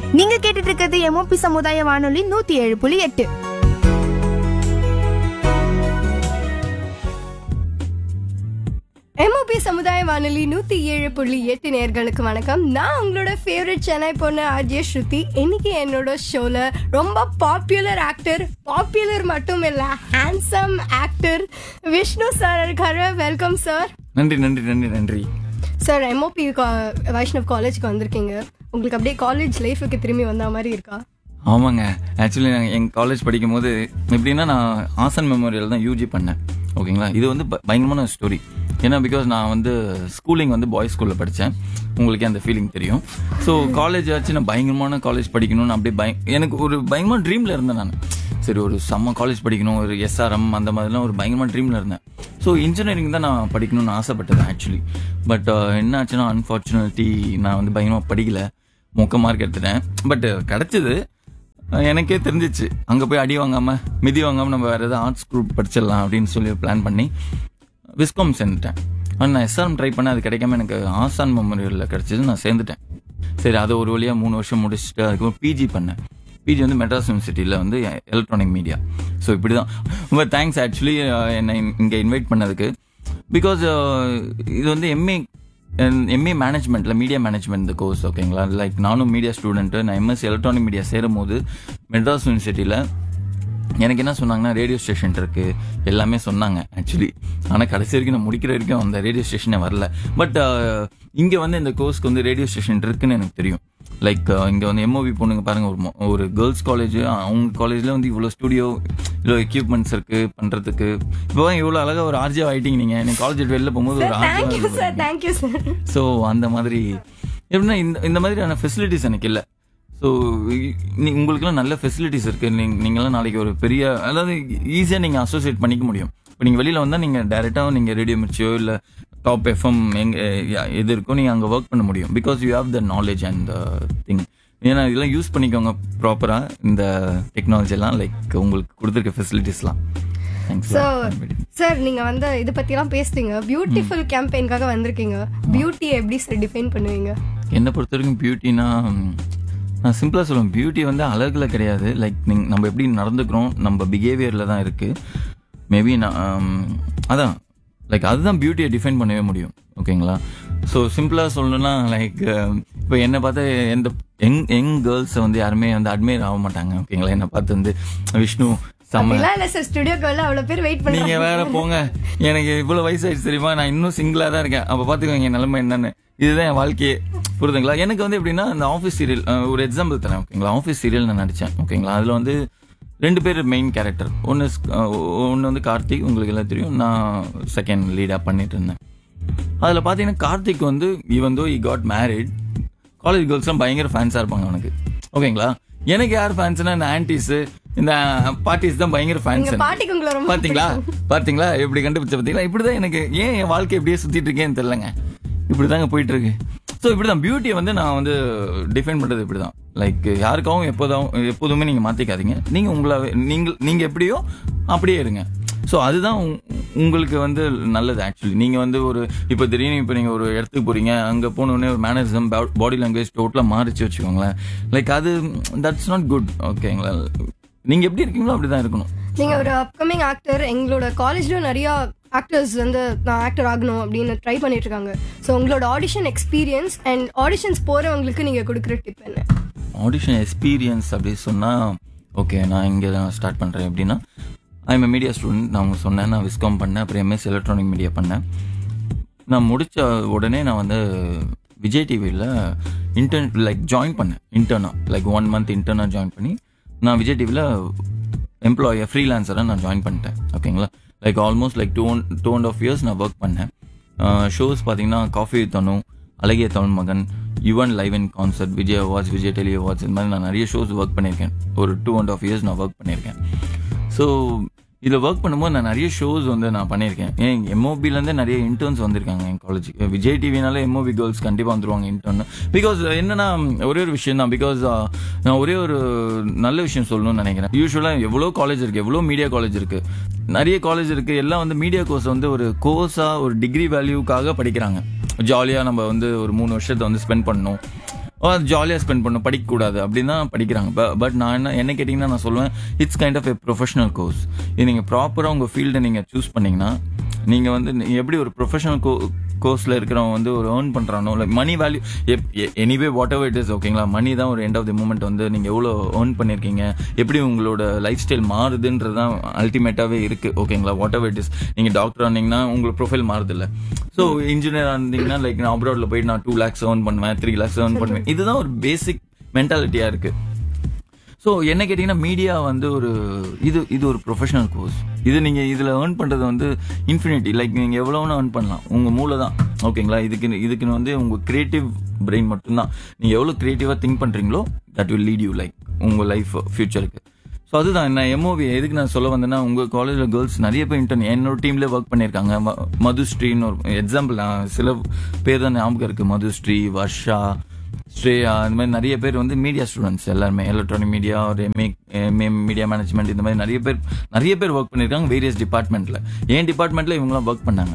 நீங்க கேட்டுட்டு இருக்கிறது எம்ஓபி சமுதாய வானொலி நூத்தி ஏழு புள்ளி எட்டு எம்ஓபி சமுதாய வானொலி நூத்தி ஏழு புள்ளி எட்டு நேர்களுக்கு வணக்கம் நான் உங்களோட ஃபேவரட் சென்னை பொண்ணு அஜய் ஸ்ருதி இன்னைக்கு என்னோட ஷோல ரொம்ப பாப்புலர் ஆக்டர் பாப்புலர் மட்டும் இல்ல ஹேண்ட்ஸம் ஆக்டர் விஷ்ணு சார் இருக்காரு வெல்கம் சார் நன்றி நன்றி நன்றி நன்றி சார் எம்ஓபி வைஷ்ணவ் காலேஜ்க்கு வந்திருக்கீங்க உங்களுக்கு அப்படியே காலேஜ் லைஃபுக்கு திரும்பி வந்த மாதிரி இருக்கா ஆமாங்க ஆக்சுவலி நாங்கள் எங்கள் காலேஜ் படிக்கும் போது எப்படின்னா நான் ஆசன் மெமோரியல் தான் யூஜி பண்ணேன் ஓகேங்களா இது வந்து ப- பயங்கரமான ஸ்டோரி ஏன்னா பிகாஸ் நான் வந்து ஸ்கூலிங் வந்து பாய்ஸ் ஸ்கூலில் படித்தேன் உங்களுக்கே அந்த ஃபீலிங் தெரியும் ஸோ காலேஜ் ஆச்சு நான் பயங்கரமான காலேஜ் படிக்கணும்னு அப்படியே பய எனக்கு ஒரு பயங்கரமான ட்ரீமில் இருந்தேன் நான் சரி ஒரு செம்ம காலேஜ் படிக்கணும் ஒரு எஸ்ஆர்எம் அந்த மாதிரிலாம் ஒரு பயங்கரமான ட்ரீமில் இருந்தேன் ஸோ இன்ஜினியரிங் தான் நான் படிக்கணும்னு ஆசைப்பட்டது ஆக்சுவலி பட் என்ன ஆச்சுன்னா அன்ஃபார்ச்சுனேட்லி நான் வந்து பயங்கரமாக படிக்கல மொக்க மார்க் எடுத்துட்டேன் பட் கிடச்சிது எனக்கே தெரிஞ்சிச்சு அங்கே போய் அடி வாங்காம மிதி வாங்காம நம்ம வேற ஏதாவது ஆர்ட்ஸ் குரூப் படிச்சிடலாம் அப்படின்னு சொல்லி பிளான் பண்ணி விஸ்காம் சேர்ந்துட்டேன் ஆனால் நான் எஸ்ஆர்எம் ட்ரை பண்ண அது கிடைக்காம எனக்கு ஆசான் மெமோரியலில் கிடச்சிது நான் சேர்ந்துட்டேன் சரி அதை ஒரு வழியாக மூணு வருஷம் முடிச்சுட்டு அதுக்கப்புறம் பிஜி பண்ணேன் பிஜி வந்து மெட்ராஸ் யூனிவர்சிட்டியில் வந்து எலக்ட்ரானிக் மீடியா ஸோ இப்படி தான் ரொம்ப தேங்க்ஸ் ஆக்சுவலி என்னை இங்கே இன்வைட் பண்ணதுக்கு பிகாஸ் இது வந்து எம்ஏ எம்ஏ மேனேஜ்மெண்ட்ல மீடியா மேனேஜ்மெண்ட் கோர்ஸ் ஓகேங்களா லைக் நானும் மீடியா ஸ்டூடெண்ட்டு நான் எம்எஸ்சி எலக்ட்ரானிக் மீடியா சேரும் போது மெட்ராஸ் யூனிவர்சிட்டியில் எனக்கு என்ன சொன்னாங்கன்னா ரேடியோ ஸ்டேஷன் இருக்கு எல்லாமே சொன்னாங்க ஆக்சுவலி ஆனால் கடைசி வரைக்கும் நான் முடிக்கிற வரைக்கும் அந்த ரேடியோ ஸ்டேஷனே வரல பட் இங்கே வந்து இந்த கோர்ஸ்க்கு வந்து ரேடியோ ஸ்டேஷன் இருக்குன்னு எனக்கு தெரியும் லைக் இங்கே வந்து எம்ஓவி பொண்ணுங்க பாருங்க ஒரு மொ- ஒரு கேர்ள்ஸ் காலேஜ் அவங்க காலேஜில் வந்து இவ்வளோ ஸ்டுடியோ இவ்வளோ எக்யூப்மெண்ட்ஸ் இருக்கு பண்ணுறதுக்கு இப்போ இவ்வளோ அழகாக ஒரு ஆர்ஜி ஆகிட்டீங்க நீங்கள் எனக்கு காலேஜ் வெளில போகும்போது ஒரு thank you RG sir thank you sir so அந்த மாதிரி எப்படின்னா இந்த இந்த மாதிரியான ஃபெசிலிட்டிஸ் எனக்கு இல்லை ஸோ உங்களுக்குலாம் நல்ல ஃபெசிலிட்டிஸ் இருக்கு நீங்க நீங்களாம் நாளைக்கு ஒரு பெரிய அதாவது ஈஸியாக நீங்கள் அசோசியேட் பண்ணிக்க முடியும் இப்போ நீங்கள் வெளியில் வந்தால் நீங்கள் டேரெக்டாக நீங்கள் ரேடியோ மிர்ச்சியோ இல்லை டாப் எஃப்எம் எங்க யா- எது இருக்கோ நீங்கள் அங்கே ஒர்க் பண்ண முடியும் because you have the knowledge and thing ஏன்னா இதெல்லாம் யூஸ் பண்ணிக்கோங்க ப்ராப்பராக இந்த டெக்னாலஜி எல்லாம் லைக் உங்களுக்கு கொடுத்துருக்க ஃபெசிலிட்டிஸ்லாம் தேங்க்ஸ் ஸோ சார் நீங்க வந்து இதை பத்தி எல்லாம் பேசுறீங்க பியூட்டிஃபுல் கேம்பெயின்காக வந்திருக்கீங்க பியூட்டி எப்படி சார் டிஃபைன் பண்ணுவீங்க என்னை பொறுத்த வரைக்கும் பியூட்டினா நான் சிம்பிளாக சொல்லுவேன் பியூட்டி வந்து அழகுல கிடையாது லைக் நீங்க நம்ம எப்படி நடந்துக்கிறோம் நம்ம பிஹேவியரில் தான் இருக்கு மேபி நான் ஹம், அதான் லைக் அதுதான் பியூட்டியை டிஃபைன் பண்ணவே முடியும் ஓகேங்களா ஸோ சிம்பிளாக சொல்லணும்னா லைக் இப்போ என்னை பார்த்து எந்த யங் யங் கேர்ள்ஸை வந்து யாருமே வந்து அட்மையர் ஆக மாட்டாங்க ஓகேங்களா என்னை பார்த்து வந்து விஷ்ணு செம்ம அப்படிலாம் இல்ல சார் ஸ்டுடியோக்கு வரல அவ்வளவு பேர் வெயிட் நீங்க பண்ணுறாங்க வேற போங்க எனக்கு இவ்வளவு வயசாயிடுச்சு தெரியுமா நான் இன்னும் சிங்கிளா தான் இருக்கேன் அப்ப பாத்துக்கோங்க என் நிலைமை என்னன்னு இதுதான் என் வாழ்க்கையே புரியுதுங்களா எனக்கு வந்து எப்படின்னா இந்த ஆஃபீஸ் சீரியல் ஒரு எக்ஸாம்பிள் தரேன் ஓகேங்களா ஆஃபீஸ் சீரியல் நான் நடிச்சேன் ஓகேங்களா அதுல வந்து ரெண்டு பேர் மெயின் கேரக்டர் ஒன்னு ஒன்னு வந்து கார்த்திக் உங்களுக்கு எல்லாம் தெரியும் நான் செகண்ட் லீடா பண்ணிட்டு இருந்தேன் அதுல பாத்தீங்கன்னா கார்த்திக் வந்து even though I got married college கேர்ள்ஸ்லாம் பயங்கர ஃபேன்ஸா இருப்பாங்க அவனுக்கு ஓகேங்களா எனக்கு யார் ஃபேன்ஸ்னா இந்த ஆன்டிஸ் இந்த பார்ட்டிஸ் தான் பயங்கர ஃபேன்ஸ் நீங்க பாட்டிக்கு உங்களை ரொம்ப பாத்தீங்களா பாத்தீங்களா எப்படி கண்டுபிடிச்ச பாத்தீங்களா இப்படிதான் எனக்கு ஏன் என் வாழ்க்கை இப்படியே சுத்திட்டு இருக்கேன்னு தெரியலங்க இப்படிதாங்க போயிட்டு இருக்கு ஸோ இப்படிதான் பியூட்டியை வந்து நான் வந்து டிஃபைன் பண்றது இப்படிதான் லைக் யாருக்காகவும் எப்போதும் எப்போதுமே நீங்க மாத்திக்காதீங்க நீங்க உங்களாவே நீங்க நீங்க எப்படியோ அப்படியே இருங்க ஸோ அதுதான் உங்- உங்களுக்கு வந்து நல்லது ஆக்சுவலி நீங்க வந்து ஒரு இப்போ திடீர்னு இப்போ நீங்க ஒரு இடத்துக்கு போறீங்க அங்க போனோடனே ஒரு மேனரிசம் பாடி லாங்குவேஜ் டோட்டலா மாறிச்சு வச்சுக்கோங்களேன் லைக் அது தட்ஸ் நாட் குட் ஓகேங்களா நீங்க எப்படி இருக்கீங்களோ அப்படிதான் இருக்கணும் நீங்க ஒரு அப்கமிங் ஆக்டர் எங்களோட காலேஜ்ல நிறைய ஆக்டர்ஸ் வந்து நான் ஆக்டர் ஆகணும் அப்படின்னு ட்ரை பண்ணிட்டு இருக்காங்க ஸோ உங்களோட ஆடிஷன் எக்ஸ்பீரியன்ஸ் அண்ட் ஆடிஷன்ஸ் போறவங்களுக்கு நீங்க கொடுக்குற டிப் என்ன ஆடிஷன் எக்ஸ்பீரியன்ஸ் அப்படி சொன்னால் ஓகே நான் இங்கே தான் ஸ்டார்ட் பண்ணுறேன் எப்படின்னா ஐம் மீடியா ஸ்டூடெண்ட் நான் உங்களுக்கு சொன்னேன் நான் விஸ்காம் பண்ணேன் அப்புறம் எம்எஸ் எலக்ட்ரானிக் மீடியா பண்ணேன் நான் முடிச்ச உடனே நான் வந்து விஜய் டிவியில் இன்டர்ன் லைக் ஜாயின் பண்ணேன் இன்டர்னாக லைக் ஒன் மந்த் இன்டர்னாக ஜாயின் பண்ணி நான் விஜய் டிவியில் எம்ப்ளாயை ஃப்ரீலான்சராக நான் ஜாயின் பண்ணிட்டேன் ஓகேங்களா like almost like two one two and half years நான் ஒர்க் பண்ணேன் ஷோஸ் பார்த்தீங்கன்னா காஃபி தனு அழகிய Tamil Magan Yuvan live in concert Vijay awards Vijay tele awards இந்த மாதிரி நான் நிறைய ஷோஸ் ஒர்க் பண்ணியிருக்கேன் ஒரு டூ அண்ட் ஆஃப் இயர்ஸ் நான் ஒர்க் பண்ணியிருக்கேன் ஸோ இதில் ஒர்க் பண்ணும்போது நான் நிறைய ஷோஸ் வந்து நான் பண்ணியிருக்கேன் ஏன் எம்ஓபிலேருந்து நிறைய இன்டர்ன்ஸ் வந்திருக்காங்க என் காலேஜுக்கு விஜய் டிவினால எம்ஓபி கேர்ள்ஸ் கண்டிப்பாக வந்துருவாங்க இன்டர்ன் பிகாஸ் என்னன்னா ஒரே ஒரு விஷயம் தான் பிகாஸ் நான் ஒரே ஒரு நல்ல விஷயம் சொல்லணும்னு நினைக்கிறேன் யூஸ்வலாக எவ்வளோ காலேஜ் இருக்குது எவ்வளோ மீடியா காலேஜ் இருக்குது நிறைய காலேஜ் இருக்குது எல்லாம் வந்து மீடியா கோர்ஸ் வந்து ஒரு கோர்ஸாக ஒரு டிகிரி வேல்யூக்காக படிக்கிறாங்க ஜாலியாக நம்ம வந்து ஒரு மூணு வருஷத்தை வந்து ஸ்பெண்ட் பண்ணணும் ஜாலியாக ஸ்பெண்ட் பண்ணும் படிக்கக்கூடாது அப்படின்னு தான் படிக்கிறாங்க பட் நான் என்ன என்ன கேட்டிங்கன்னா நான் சொல்லுவேன் it's kind of a professional course இது நீங்கள் ப்ராப்பராக உங்கள் ஃபீல்டை நீங்கள் சூஸ் பண்ணீங்கன்னா நீங்கள் வந்து நீ எப்படி ஒரு ப்ரொஃபஷனல் கோ கோர்ஸில் இருக்கிறவன் வந்து ஒரு ஏர்ன் பண்ணுறானோ like money value anyway whatever it is ஓகேங்களா மணி தான் ஒரு எண்ட் ஆஃப் தி மூமெண்ட் வந்து நீங்கள் எவ்வளோ ஏர்ன் பண்ணியிருக்கீங்க எப்படி உங்களோட லைஃப் ஸ்டைல் மாறுதுன்றது தான் அல்டிமேட்டாகவே இருக்குது ஓகேங்களா வாட் எவர் இட் இஸ் நீங்கள் டாக்டர் ஆனீங்கன்னா உங்களுக்கு ப்ரொஃபைல் மாறுது இல்லை ஸோ இன்ஜினியர் இருந்தீங்கன்னா லைக் நான் அப்ராட்ல போயிட்டு நான் டூ லேக்ஸ் ஏர்ன் பண்ணுவேன் த்ரீ லேக்ஸ் ஏர்ன் பண்ணுவேன் இதுதான் ஒரு பேசிக் மென்டாலிட்டியாக இருக்குது ஸோ என்ன கேட்டிங்கன்னா மீடியா வந்து ஒரு இது இது ஒரு ப்ரொஃபஷனல் கோர்ஸ் இது நீங்கள் இதில் ஏர்ன் பண்ணுறது வந்து இன்ஃபினிட்டி லைக் நீங்கள் எவ்வளோன்னு ஏர்ன் பண்ணலாம் உங்கள் மூளை தான் ஓகேங்களா இதுக்கு இதுக்குன்னு வந்து உங்கள் கிரியேட்டிவ் பிரெயின் மட்டும்தான் நீங்கள் எவ்வளோ க்ரியேட்டிவாக திங்க் பண்ணுறீங்களோ that will lead you like உங்கள் லைஃப் ஃபியூச்சருக்கு ஸோ அதுதான் நான் எம்ஓவி எதுக்கு நான் சொல்ல வந்தேன்னா உங்கள் காலேஜில் கேர்ள்ஸ் நிறைய பேர் இன்டர்ன் என்னோட டீம்லேயே ஒர்க் பண்ணியிருக்காங்க ம- மதுஸ்ரீன்னு ஒரு எக்ஸாம்பிள் நான் சில பேர் தான் ஞாபகம் இருக்குது மதுஸ்ரீ வர்ஷா ஸ்ரேயா இந்த மாதிரி நிறைய பேர் வந்து மீடியா ஸ்டூடெண்ட்ஸ் எல்லாருமே எலக்ட்ரானிக் மீடியா ஒரு எம்ஏ எம்ஏ மீடியா மேனேஜ்மெண்ட் இந்த மாதிரி நிறைய பேர் நிறைய பேர் ஒர்க் பண்ணியிருக்காங்க வேரியஸ் டிபார்ட்மெண்ட்ல என் டிபார்ட்மெண்ட்ல இவங்களாம் ஒர்க் பண்ணாங்க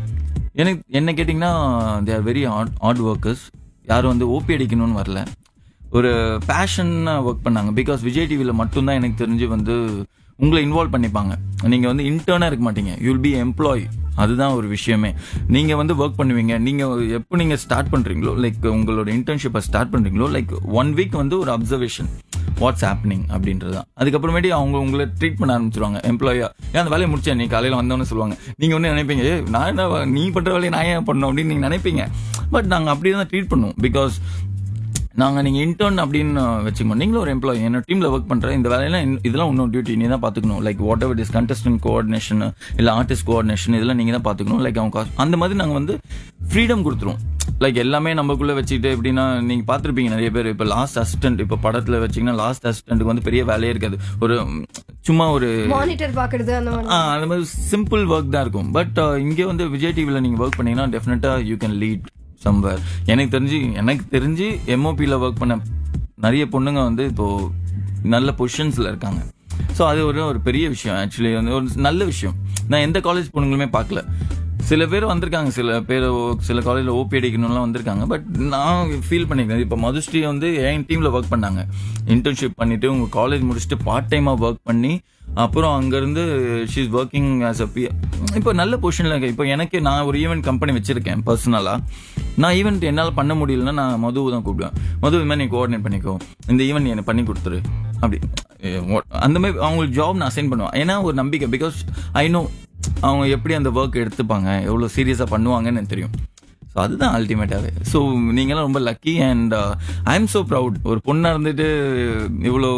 எனக்கு என்ன கேட்டிங்கன்னா they are very hard workers யாரும் வந்து ஓபி அடிக்கணும்னு வரல ஒரு பேஷனாக ஒர்க் பண்ணாங்க பிகாஸ் விஜய் டிவியில் மட்டும்தான் எனக்கு தெரிஞ்சு வந்து உங்களை இன்வால்வ் பண்ணிப்பாங்க நீங்கள் வந்து இன்டர்னாக இருக்க மாட்டீங்க யூல் பி எம்ப்ளாய் அதுதான் ஒரு விஷயமே நீங்கள் வந்து ஒர்க் பண்ணுவீங்க நீங்கள் எப்போ நீங்கள் ஸ்டார்ட் பண்ணுறீங்களோ லைக் உங்களோட இன்டர்ன்ஷிப்பை ஸ்டார்ட் பண்ணுறீங்களோ லைக் ஒன் வீக் வந்து ஒரு அப்சர்வேஷன் வாட்ஸ் ஹேப்பனிங் அப்படின்றது தான் அதுக்கப்புறமேட்டி அவங்க உங்களை ட்ரீட் பண்ண ஆரம்பிச்சிருவாங்க எம்ப்ளாயா ஏன் அந்த வேலையை முடிச்சேன் நீ காலையில் வந்தோன்னு சொல்லுவாங்க நீங்கள் ஒன்று நினைப்பீங்க "ஏய், நான் என்ன நீ பண்ணுற வேலையை நான் ஏன் பண்ணணும் அப்படின்னு நீங்கள் நினைப்பீங்க பட் நாங்கள் அப்படி தான் ட்ரீட் பண்ணுவோம் பிகாஸ் நாங்க நீங்க இன்டர்ன் அப்படின்னு வச்சுக்கோங்க நீங்களும் ஒரு எம்ப்ளாயி என்னோட டீம்ல ஒர்க் பண்ற இந்த வேலையெல்லாம் இன்னும் இதெல்லாம் இன்னும் டியூட்டி நீ தான் பாத்துக்கணும் like whatever is contestant coordination இல்ல ஆர்டிஸ்ட் கோஆர்டினேஷன் இதெல்லாம் நீங்க தான் பாத்துக்கணும் லைக் அவங்க cost- அந்த மாதிரி நாங்க வந்து ஃப்ரீடம் கொடுத்துருவோம் லைக் எல்லாமே நமக்குள்ள வச்சுக்கிட்டு எப்படின்னா நீங்க பாத்திருப்பீங்க நிறைய பேர் இப்ப லாஸ்ட் அசிஸ்டன்ட் இப்ப படத்துல வச்சீங்கன்னா லாஸ்ட் அசிஸ்டன்ட்டுக்கு வந்து பெரிய வேலையே இருக்காது ஒரு ம், சும்மா ஒரு மானிட்டர் பாக்குறது அந்த மாதிரி ஆ, அந்த மாதிரி சிம்பிள் ஒர்க் தான் இருக்கும் பட் இங்கே வந்து விஜய் டிவியில் நீங்கள் ஒர்க் பண்ணீங்கன்னா டெஃபினட்டா யூ கேன் லீட் சம்வேர் எனக்கு தெரிஞ்சு எனக்கு தெரிஞ்சு எம்ஓபியில் ஒர்க் பண்ண நிறைய பொண்ணுங்க வந்து இப்போ நல்ல பொசிஷன்ஸ்ல இருக்காங்க ஸோ அது ஒரு ஒரு பெரிய விஷயம் ஆக்சுவலி வந்து ஒரு நல்ல விஷயம் நான் எந்த காலேஜ் பொண்ணுங்களுமே பார்க்கல சில பேர் வந்திருக்காங்க சில பேர் ஓ- சில காலேஜில் ஓபி அடிக்கணும்லாம் வந்திருக்காங்க பட் நான் ஃபீல் பண்ணிக்கிறேன் இப்போ மதுஸ்ரீ வந்து என் டீமில் ஒர்க் பண்ணாங்க இன்டர்ன்ஷிப் பண்ணிட்டு உங்க காலேஜ் முடிச்சுட்டு பார்ட் டைமாக ஒர்க் பண்ணி அப்புறம் அங்கேருந்து she is working as a P இப்போ நல்ல பொசிஷனில் இருக்கு இப்போ எனக்கு நான் ஒரு ஈவெண்ட் கம்பெனி வச்சிருக்கேன் பர்சனலாக நான் ஈவெண்ட் என்னால் பண்ண முடியலன்னா நான் மதுவை தான் கூப்பிடுவேன் மது இது மாதிரி நீ கோஆர்டினேட் பண்ணிக்கோ இந்த ஈவெண்ட் நீ எனக்கு பண்ணி கொடுத்துரு அப்படி ஏ, what- அந்த மாதிரி அவங்களுக்கு ஜாப் நான் அசைன் பண்ணுவேன் ஏன்னா ஒரு நம்பிக்கை பிகாஸ் ஐ நோ அவங்க எப்படி அந்த ஒர்க் எடுத்துப்பாங்க எவ்வளோ சீரியஸாக பண்ணுவாங்கன்னு எனக்கு தெரியும் ஸோ அதுதான் அல்டிமேட்டாகவே ஸோ நீங்களாம் ரொம்ப lucky and I am so proud ஒரு பொண்ணாக இருந்துட்டு இவ்வளோ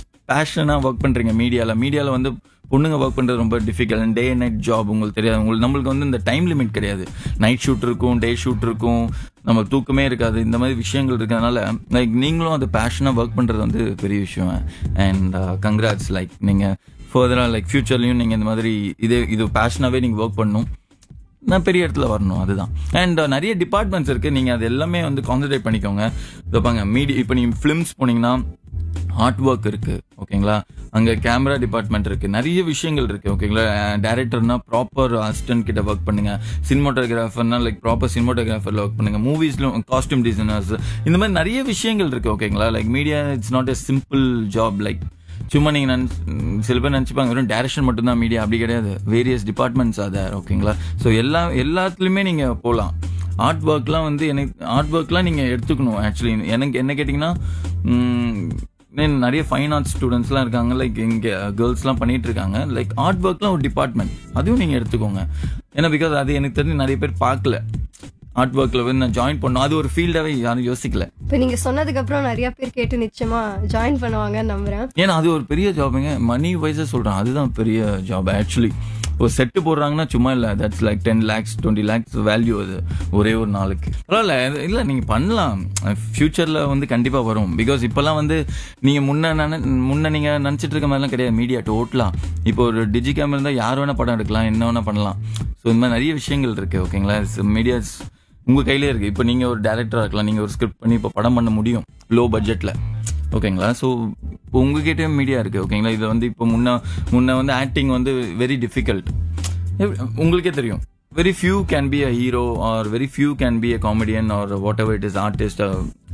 பேஷனாக ஒர்க் பண்ணுறீங்க மீடியாவில் மீடியாவில் வந்து பொண்ணுங்க ஒர்க் பண்ணுறது ரொம்ப டிஃபிகல்ட் டே நைட் ஜாப் உங்களுக்கு தெரியாது உங்களுக்கு நம்மளுக்கு வந்து இந்த டைம் லிமிட் கிடையாது நைட் ஷூட் இருக்கும் டே ஷூட் இருக்கும் நம்ம தூக்கமே இருக்காது இந்த மாதிரி விஷயங்கள் இருக்கிறதுனால லைக் நீங்களும் அது பேஷனாக ஒர்க் பண்ணுறது வந்து பெரிய விஷயம் அண்ட் கங்க்ராட்ஸ் லைக் நீங்கள் ஃபர்தராக லைக் ஃபியூச்சர்லையும் நீங்கள் இந்த மாதிரி இதே இது பேஷனாகவே நீங்கள் ஒர்க் பண்ணணும் நான் பெரிய இடத்துல வரணும் அதுதான் அண்ட் நிறைய டிபார்ட்மெண்ட்ஸ் இருக்கு நீங்க அது எல்லாமே வந்து கான்சென்ட்ரேட் பண்ணிக்கோங்க இதப்பாங்க மீடியா இப்போ நீங்க ஃபிலிம்ஸ் போனீங்கன்னா ஆர்ட் ஒர்க் இருக்கு ஓகேங்களா அங்க கேமரா டிபார்ட்மெண்ட் இருக்கு நிறைய விஷயங்கள் இருக்கு ஓகேங்களா டேரக்டர்னா ப்ராப்பர் அசிஸ்டன்ட் கிட்ட ஒர்க் பண்ணுங்க சினிமோட்டோகிராஃபர்னா லைக் ப்ராப்பர் சினிமோட்டோகிராஃபர்ல ஒர்க் பண்ணுங்க மூவிஸ்ல காஸ்டியூம் டிசைனர்ஸ் இந்த மாதிரி நிறைய விஷயங்கள் இருக்கு ஓகேங்களா like media it's not a simple job like சும்மா நீங்க நினைச்சு- ம், சில பேர் நினைச்சுப்பாங்க வெறும் டேரக்ஷன் மட்டும்தான் மீடியா அப்படி கிடையாது வேரியஸ் டிபார்ட்மெண்ட்ஸ் அதை ஓகேங்களா ஸோ எல்லா எல்லாத்துலயுமே நீங்க போகலாம் ஆர்ட் ஒர்க்லாம் வந்து எனக்கு ஆர்ட் ஒர்க்லாம் நீங்க எடுத்துக்கணும் ஆக்சுவலி எனக்கு என்ன கேட்டிங்கன்னா ம், இன்னும் நிறைய ஃபைன் ஆர்ட்ஸ் ஸ்டூடெண்ட்ஸ்லாம் இருக்காங்க லைக் இங்கே கேர்ள்ஸ்லாம் பண்ணிட்டு இருக்காங்க லைக் ஆர்ட் ஒர்க்லாம் ஒரு டிபார்ட்மெண்ட் அதுவும் நீங்க எடுத்துக்கோங்க ஏன்னா பிகாஸ் அது எனக்கு தெரிஞ்சு நிறைய பேர் பார்க்கல ஆர்ட் ஒர்க்ல வந்து நான் ஜாயின் பண்ணோம் அது ஒரு ஃபீல்டாவே யாரும் யோசிக்கல இப்ப நீங்க சொன்னதுக்கு அப்புறம் நிறைய பேர் கேட்டு நிச்சயமா ஜாயின் பண்ணுவாங்கன்னு நம்புறேன் ஏன்னா அது ஒரு பெரிய ஜாபுங்க மணி வைஸா சொல்றேன் அதுதான் பெரிய ஜாப் ஆக்சுவலி ஒரு செட்டு போடுறாங்கன்னா சும்மா இல்ல that's like ten lakhs twenty lakhs value அது ஒரே ஒரு நாளுக்கு பரவாயில்ல இது- இல்ல நீங்க பண்ணலாம் ஃபியூச்சர்ல வந்து கண்டிப்பா வரும் பிகாஸ் இப்பெல்லாம் வந்து நீங்க முன்ன நினை- முன்ன நீங்க நினைச்சிட்டு இருக்க மாதிரிலாம் கிடையாது மீடியா டோட்டலா இப்போ ஒரு டிஜி கேமரா இருந்தா யார் வேணா படம் எடுக்கலாம் என்ன வேணா பண்ணலாம் ஸோ இந்த மாதிரி நிறைய விஷயங்கள் இருக்கு ஓகேங்களா மீடியாஸ் உங்க கையிலே இருக்கு இப்போ நீங்க ஒரு டேரக்டரா இருக்கலாம் நீங்க ஒரு ஸ்கிரிப்ட் பண்ணி இப்போ படம் பண்ண முடியும் லோ பட்ஜெட்ல ஓகேங்களா ஸோ இப்போ உங்ககிட்டயும் மீடியா இருக்கு ஓகேங்களா இது வந்து இப்போ முன்ன முன்ன வந்து ஆக்டிங் வந்து வெரி டிஃபிகல்ட் உங்களுக்கே தெரியும் very few can be a hero or very few can be a comedian or whatever it is artist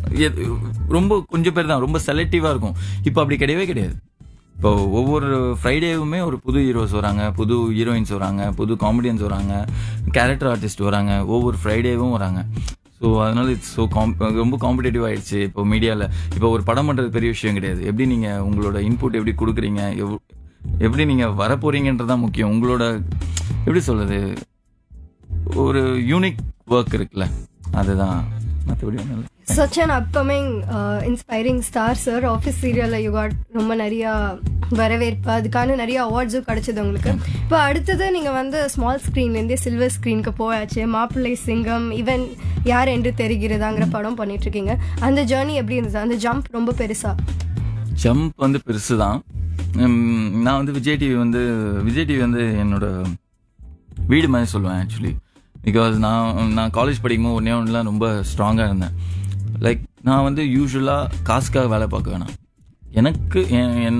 எது- ரொம்ப கொஞ்சம் பேர் தான் ரொம்ப செலக்டிவா இருக்கும் இப்போ அப்படி கிடையவே கிடையாது இப்போ ஒவ்வொரு ஃப்ரைடேவுமே ஒரு புது ஹீரோஸ் வராங்க புது ஹீரோயின்ஸ் வராங்க புது காமெடியன்ஸ் வராங்க கேரக்டர் ஆர்டிஸ்ட் வராங்க ஒவ்வொரு ஃப்ரைடேவும் வராங்க ஸோ அதனால இட்ஸ் ஸோ ரொம்ப காம்படிட்டிவ் ஆயிடுச்சு இப்போ மீடியாவில் இப்போ ஒரு படம் பண்ணுறது பெரிய விஷயம் கிடையாது எப்படி நீங்கள் உங்களோட இன்புட் எப்படி கொடுக்குறீங்க எவ்- எப்படி நீங்கள் வரப்போறீங்கன்றதான் முக்கியம் உங்களோட எப்படி சொல்றது ஒரு யூனிக் ஒர்க் இருக்குல்ல அதுதான் மற்றபடி ஒன்றும் இல்லை such an upcoming inspiring star sir office சீரியலில் யூ காட் ரொம்ப நிறையா வரவேற்பு அதுக்கான நிறைய அவார்ட்ஸும் கிடைச்சது உங்களுக்கு இப்போ அடுத்தது நீங்கள் வந்து ஸ்மால் ஸ்க்ரீன்லேருந்தே சில்வர் ஸ்க்ரீனுக்கு போயாச்சு மாப்பிள்ளை சிங்கம் ஈவன் யார் என்று தெரிகிறதாங்கிற படம் பண்ணிட்டு இருக்கீங்க அந்த ஜேர்னி எப்படி இருந்தது அந்த ஜம்ப் ரொம்ப பெருசா ஜம்ப் வந்து பெருசு தான் நான் வந்து விஜய் டிவி வந்து விஜய் டிவி வந்து என்னோட வீடு மாதிரி சொல்லுவேன் ஆக்சுவலி பிகாஸ் நான் நான் காலேஜ் படிக்கும்போது ஒன்றே ஒன்றுலாம் ரொம்ப ஸ்ட்ராங்காக இருந்தேன் லைக் நான் வந்து யூஸ்வலாக காசுக்காக வேலை பார்க்க வேணாம் எனக்கு என் என்னோட